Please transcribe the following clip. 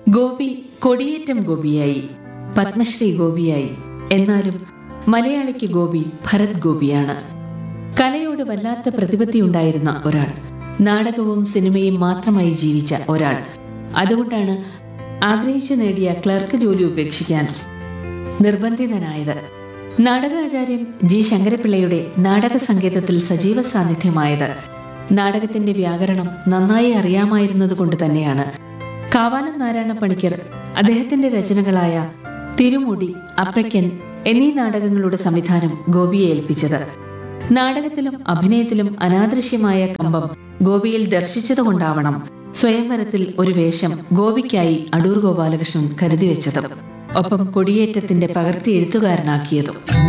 ഗോപി കൊടിയേറ്റം ഗോപിയായി പത്മശ്രീ ഗോപിയായി എന്നാലും മലയാളിക്ക് ഗോപി ഭരത് ഗോപിയാണ് കലയോട് വല്ലാത്ത പ്രതിപത്തിയുണ്ടായിരുന്ന ഒരാൾ നാടകവും സിനിമയും മാത്രമായി ജീവിച്ച ഒരാൾ അതുകൊണ്ടാണ് ആഗ്രഹിച്ചു നേടിയ ക്ലർക്ക് ജോലി ഉപേക്ഷിക്കാൻ നിർബന്ധിതനായത് നാടകാചാര്യൻ ജി ശങ്കരപിള്ളയുടെ നാടക സംഗീതത്തിൽ സജീവ സാന്നിധ്യമായത് നാടകത്തിന്റെ വ്യാകരണം നന്നായി അറിയാമായിരുന്നതുകൊണ്ട് തന്നെയാണ് കാവാലം നാരായണ പണിക്കർ അദ്ദേഹത്തിന്റെ രചനകളായ തിരുമുടി അപ്രയ്ക്കൻ എന്നീ നാടകങ്ങളുടെ സംവിധാനം ഗോപിയെ ഏൽപ്പിച്ചത് നാടകത്തിലും അഭിനയത്തിലും അനാദൃശ്യമായ കമ്പം ഗോപിയിൽ ദർശിച്ചതുകൊണ്ടാവണം സ്വയംവരത്തിൽ ഒരു വേഷം ഗോപിക്കായി അടൂർ ഗോപാലകൃഷ്ണൻ കരുതിവെച്ചതും ഒപ്പം കൊടിയേറ്റത്തിന്റെ പകർത്തി എഴുത്തുകാരനാക്കിയതും